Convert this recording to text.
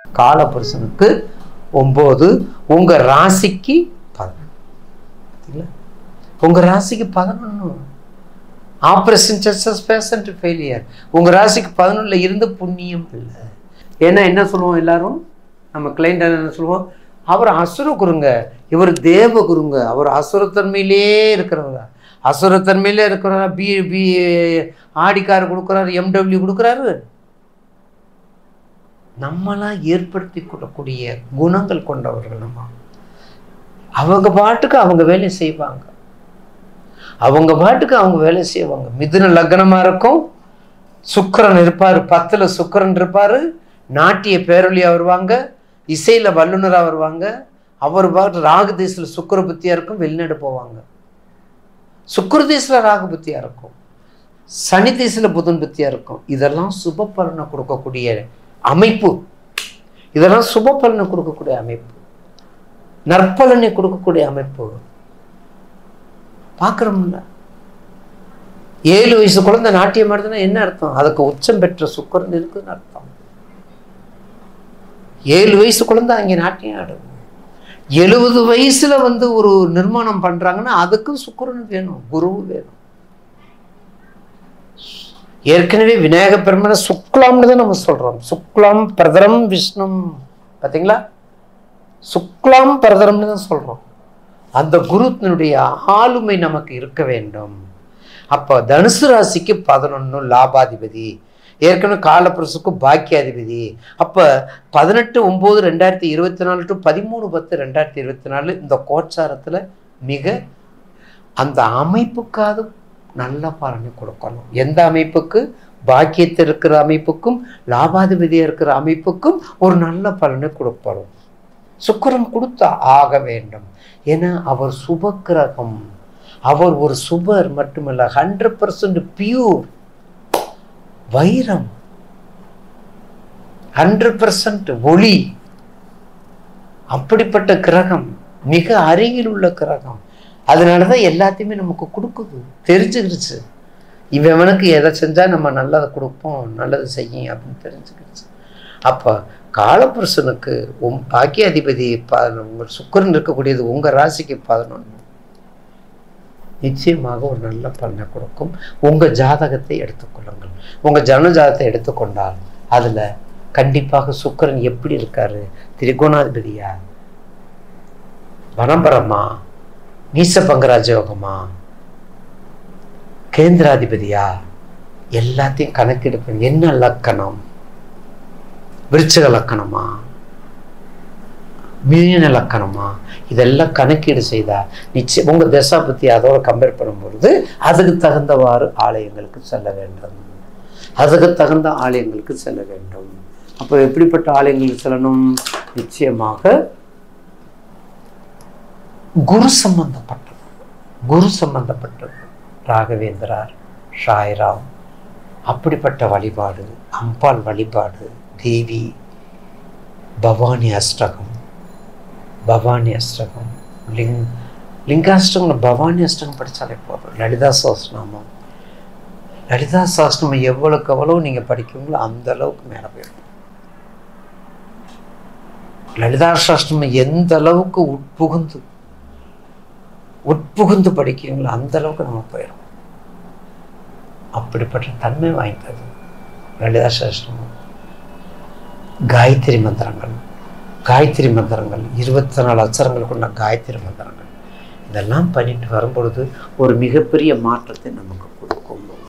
காலபுருஷனுக்கு ஒம்பது உங்க ராசிக்கு பதினொன்று உங்க ராசிக்கு பதினொன்று ஆப்ரேஷன் சக்சஸ் பேஷண்ட் ஃபெயிலியர் உங்க ராசிக்கு பதினொன்றுல இருந்து புண்ணியம் இல்லை ஏன்னா என்ன சொல்லுவோம் எல்லாரும் நம்ம கிளைண்ட் என்ன சொல்லுவோம் அவர் அசுர குருங்க இவர் தேவ குருங்க அவர் அசுரத்தன்மையிலே இருக்கிறவங்க அசுரத்தன்மையிலே இருக்கிறவங்க பி பி ஆடி கார் கொடுக்குறாரு எம்டபிள்யூ கொடுக்குறாரு நம்மளாம் ஏற்படுத்தி கொள்ளக்கூடிய குணங்கள் கொண்டவர்கள் நம்ம அவங்க பாட்டுக்கு அவங்க வேலையை செய்வாங்க அவங்க பாட்டுக்கு அவங்க வேலை செய்வாங்க மிதுன லக்னமா இருக்கும் சுக்கிரன் இருப்பார் பத்துல சுக்கிரன் இருப்பாரு நாட்டிய பேரொழியா வருவாங்க இசையில வல்லுனரா வருவாங்க அவர் பாட்டு ராகு தேசத்துல சுக்கிர புத்தியா இருக்கும் வெளிநாடு போவாங்க சுக்கிர தேசத்துல ராகு புத்தியா இருக்கும் சனி தேசத்துல புதன் புத்தியா இருக்கும் இதெல்லாம் சுப பலனை கொடுக்கக்கூடிய அமைப்பு இதெல்லாம் சுப பலனை கொடுக்கக்கூடிய அமைப்பு நற்பலனை கொடுக்கக்கூடிய அமைப்பு பார்க்குறோம்ல ஏழு வயசு குழந்தை நாட்டியம் ஆடுதுன்னா என்ன அர்த்தம் அதுக்கு உச்சம் பெற்ற சுக்கரன் இருக்குன்னு அர்த்தம் ஏழு வயசு குழந்தை அங்கே நாட்டியம் ஆடும் எழுபது வயசுல வந்து ஒரு நிர்மாணம் பண்றாங்கன்னா அதுக்கும் சுக்கரன் வேணும் குருவும் வேணும் ஏற்கனவே விநாயக பெருமனை சுக்லாம்னு தான் நம்ம சொல்றோம் சுக்லாம் பிரதரம் விஷ்ணும் பாத்தீங்களா சுக்லாம் பிரதரம்னு தான் சொல்றோம் அந்த குருத்தினுடைய ஆளுமை நமக்கு இருக்க வேண்டும் அப்போ தனுசு ராசிக்கு பதினொன்று லாபாதிபதி ஏற்கனவே காலப்புரசுக்கு பாக்கியாதிபதி அப்போ பதினெட்டு ஒம்பது ரெண்டாயிரத்தி இருபத்தி நாலு டு பதிமூணு பத்து ரெண்டாயிரத்தி இருபத்தி நாலு இந்த கோச்சாரத்தில் மிக அந்த அமைப்புக்காவது நல்ல பலனை கொடுக்கணும் எந்த அமைப்புக்கு பாக்கியத்தில் இருக்கிற அமைப்புக்கும் லாபாதிபதியாக இருக்கிற அமைப்புக்கும் ஒரு நல்ல பலனை கொடுப்பணும் சுக்கிரன் கொடுத்தா ஆக வேண்டும் ஏன்னா அவர் சுப கிரகம் அவர் ஒரு சுபர் மட்டுமல்ல ஹண்ட்ரட் பர்சன்ட் பியூர் வைரம் ஹண்ட்ரட் பர்சன்ட் ஒளி அப்படிப்பட்ட கிரகம் மிக அருகில் உள்ள கிரகம் அதனால தான் எல்லாத்தையுமே நமக்கு கொடுக்குது தெரிஞ்சுக்கிடுச்சு இவனுக்கு எதை செஞ்சால் நம்ம நல்லதை கொடுப்போம் நல்லது செய்யும் அப்படின்னு தெரிஞ்சுக்கிடுச்சு அப்போ காலபுருஷனுக்கு உம் பாக்கியாதிபதி ப உங்கள் சுக்கரன் இருக்கக்கூடியது உங்கள் ராசிக்கு பதினொன்று நிச்சயமாக ஒரு நல்ல பலனை கொடுக்கும் உங்கள் ஜாதகத்தை எடுத்துக்கொள்ளுங்கள் உங்கள் ஜன ஜாதகத்தை எடுத்துக்கொண்டால் அதில் கண்டிப்பாக சுக்கரன் எப்படி இருக்காரு திரிகோணாதிபதியா வனம்பரமா நீச பங்கராஜயோகமா கேந்திராதிபதியா எல்லாத்தையும் கணக்கெடுப்பேன் என்ன லக்கணம் விருச்சக லக்கணமா மீன லக்கணமா இதெல்லாம் கணக்கீடு செய்தா நிச்சயம் உங்க தசா பத்தி அதோட கம்பேர் பண்ணும்பொழுது அதுக்கு தகுந்தவாறு ஆலயங்களுக்கு செல்ல வேண்டும் அதுக்கு தகுந்த ஆலயங்களுக்கு செல்ல வேண்டும் அப்போ எப்படிப்பட்ட ஆலயங்களுக்கு செல்லணும் நிச்சயமாக குரு சம்பந்தப்பட்டது குரு சம்பந்தப்பட்டது ராகவேந்திரார் ஷாய்ராம் அப்படிப்பட்ட வழிபாடு அம்பாள் வழிபாடு தேவி பவானி அஷ்டகம் பவானி அஷ்டகம் லிங் லிங்காஷ்டகம் பவானி அஷ்டகம் படித்தாலே போதும் லலிதா சஹஸ்ரநாமம் லலிதா சஹஸ்ரநாமம் எவ்வளோக்கு எவ்வளோ நீங்கள் படிக்கிறீங்களோ அந்த அளவுக்கு மேலே போயிடும் லலிதா சஹஸ்ரநாமம் எந்த அளவுக்கு உட்புகுந்து உட்புகுந்து படிக்கிறீங்களோ அந்த அளவுக்கு நம்ம போயிடும் அப்படிப்பட்ட தன்மை வாய்ந்தது லலிதா சஹஸ்ரநாமம் காயத்ரி மந்திரங்கள் காயத்ரி மந்திரங்கள் இருபத்தி நாலு அச்சரங்கள் கொண்ட காயத்ரி மந்திரங்கள் இதெல்லாம் பண்ணிட்டு வரும்பொழுது ஒரு மிகப்பெரிய மாற்றத்தை நமக்கு